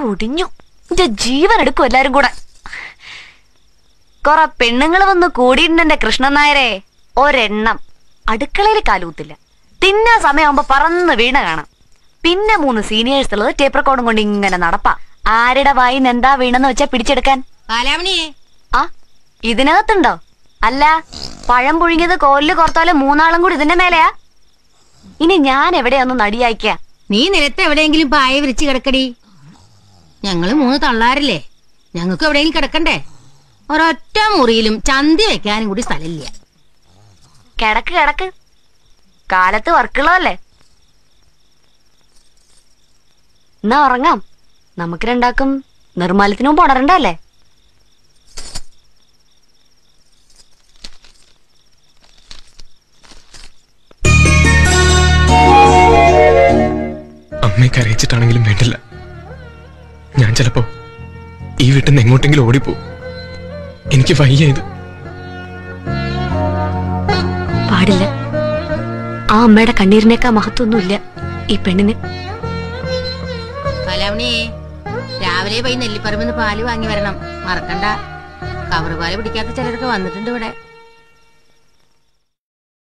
ഒടിഞ്ഞു എന്റെ ജീവൻ എടുക്കും എല്ലാരും കൂടെ കൊറ പെണ്ണുങ്ങൾ വന്ന് കൂടിയിട്ടുണ്ട് എന്റെ കൃഷ്ണൻ നായരെ ഒരെണ്ണം അടുക്കളയിൽ കാലൂത്തില്ല തിന്നാ സമയമാകുമ്പോ പറന്ന് വീണ കാണാം പിന്നെ മൂന്ന് സീനിയേഴ്സ് ഉള്ളത് ടേപ്പ് റെക്കോർഡും കൊണ്ട് ഇങ്ങനെ നടപ്പാ ആരുടെ വായിന്ന് എന്താ വീണെന്ന് വെച്ചാ പിടിച്ചെടുക്കാൻ കാലാമണിയെ ആ ഇതിനകത്തുണ്ടോ അല്ല പഴം പുഴുങ്ങിയത് കോലില് കോർത്താലും മൂന്നാളും കൂടി ഇതിന്റെ മേലെയാ ഇനി ഞാൻ എവിടെയൊന്ന് നടിയായിക്ക നീ നിലത്ത് എവിടെയെങ്കിലും പായ വിരിച്ച് കിടക്കടി ഞങ്ങള് മൂന്ന് തള്ളാരല്ലേ ഞങ്ങൾക്ക് എവിടെയെങ്കിലും കിടക്കണ്ടേ ഒരൊറ്റ മുറിയിലും ചന്തി വെക്കാനും കൂടി സ്ഥലമില്ല കിടക്ക് കിടക്ക് കാലത്ത് വർക്കുള്ളതല്ലേ എന്നാ ഉറങ്ങാം നമുക്ക് രണ്ടാക്കും നിർമ്മാലത്തിന് മുമ്പ് ഉണരണ്ടല്ലേ അമ്മയെ കരയിച്ചിട്ടാണെങ്കിലും വേണ്ടില്ല ഞാൻ ചിലപ്പോ ഈ വീട്ടിൽ നിന്ന് എങ്ങോട്ടെങ്കിലും ഓടിപ്പോ എനിക്ക് വയ്യ ഇത് പാടില്ല ആ അമ്മയുടെ കണ്ണീരിനേക്കാ മഹത്വമൊന്നുമില്ല ഈ പെണ്ണിന് കാലാമണിയെ രാവിലെ പോയി നെല്ലിപ്പറമ്പിന്ന് പാല് വാങ്ങി വരണം മറക്കണ്ട കവറ് പാല് പിടിക്കാത്ത ചിലരൊക്കെ വന്നിട്ടുണ്ട് ഇവിടെ